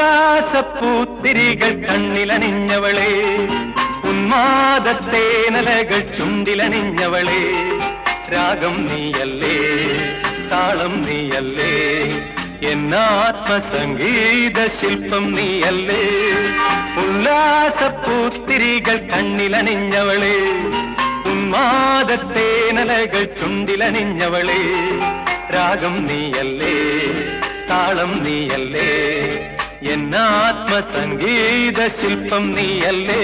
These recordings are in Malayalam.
ഉല്ലാസപ്പൂത്തിരികൾ കണ്ണിലണിഞ്ഞവളെ ഉന്മാദത്തേനലകൾ ചുണ്ടിലണിഞ്ഞവളെ രാഗം നീയല്ലേ താളം നീയല്ലേ എന്നാത്മസംഗീത ശില്പം നീയല്ലേ ഉല്ലാസപ്പൂത്തിരികൾ കണ്ണിലണിഞ്ഞവളെ ഉന്മാദത്തേനലകൾ ചുണ്ടിലണിഞ്ഞവളെ രാഗം നീയല്ലേ താളം നീയല്ലേ എന്നാത്മസംഗീത ശില്പം നീയല്ലേ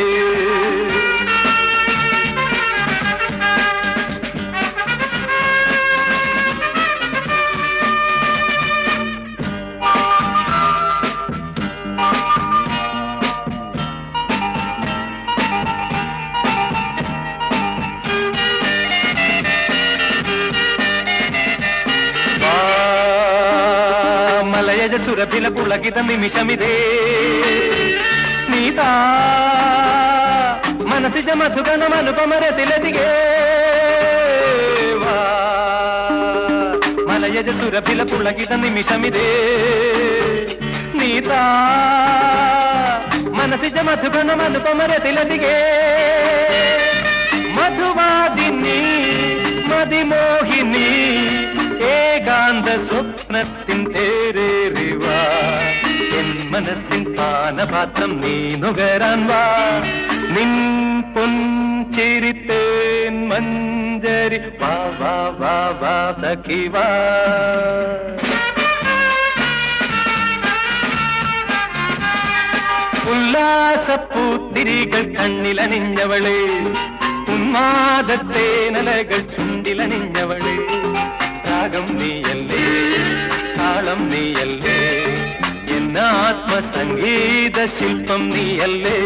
മലയജ സുരഭില പുളകിത നിമിഷമിതേ നീതാ മനസിജ മധുഗണം അനുപമരതിലതികേ മലയജ സുരഭില പുളകിത നിമിഷമിതേ നീതാ മനസിജ മധുഗണം അനുപമരതിലതികേ മധുവാദിനി മതിമോഹിനി ഏകാന്ത സ്വപ്നത്തിൻ തേരേറിവ എൻ മനസ്സിൻ പാനപാത്രം നീ നുകരാൻ വാ നിൻ പൊൻചിരിത്തേൻ മഞ്ചരി വാ വാ വാ വാ സഖി വാ ഉല്ലാസപ്പൂത്തിരികൾ കണ്ണിലണിഞ്ഞവളെ ഉന്മാദത്തേനലകൾ ചുണ്ടിലണിഞ്ഞവളെ രാഗം നീയല്ലേ താളം നീയല്ലേ എന്നാത്മസംഗീത ശില്പം നീയല്ലേ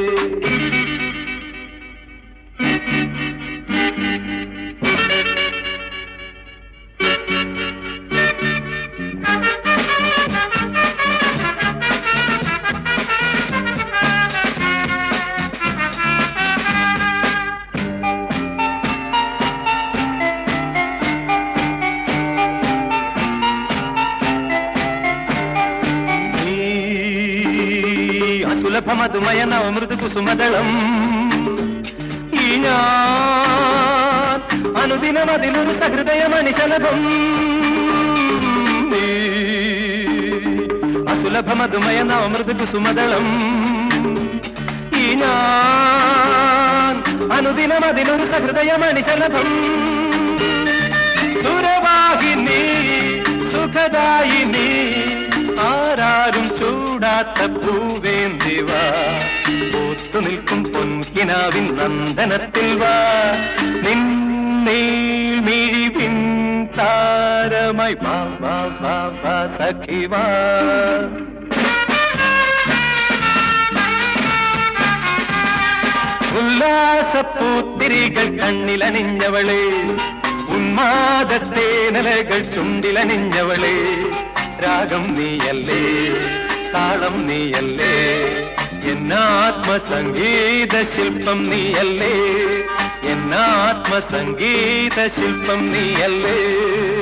നീ അസുലഭമധുമയ നവമൃദു കുസുമദളം ഈ ഞാൻ അനുദിനമതിലൊരു സഹൃദയ മനുഷ്യലഭം നീ അസുലഭമധുമയ നവമൃദു കുസുമദളം ഈ ഞാൻ അനുദിനമതിലൊരു സഹൃദയ മനുഷ്യലഭം സുരവാഹിനി സുഖദായിനി ആരാരും ചൂടാത്ത പൂവേന്തിവ പൂത്തു നിൽക്കും പൊൻകിനാവിൻ നന്ദനത്തിൽ വാ നിന്നീഴ്മിഴിവിൻ താരമായി വാ വാ വാ വാ സഖി വാ ഉല്ലാസപ്പൂത്തിരികൾ കണ്ണിലണിഞ്ഞവളെ ഉന്മാദത്തേനലകൾ ചുണ്ടിലണിഞ്ഞവളെ രാഗം നീയല്ലേ താളം നീയല്ലേ എന്നാത്മസംഗീത ശില്പം നീയല്ലേ എന്നാത്മസംഗീത ശില്പം നീയല്ലേ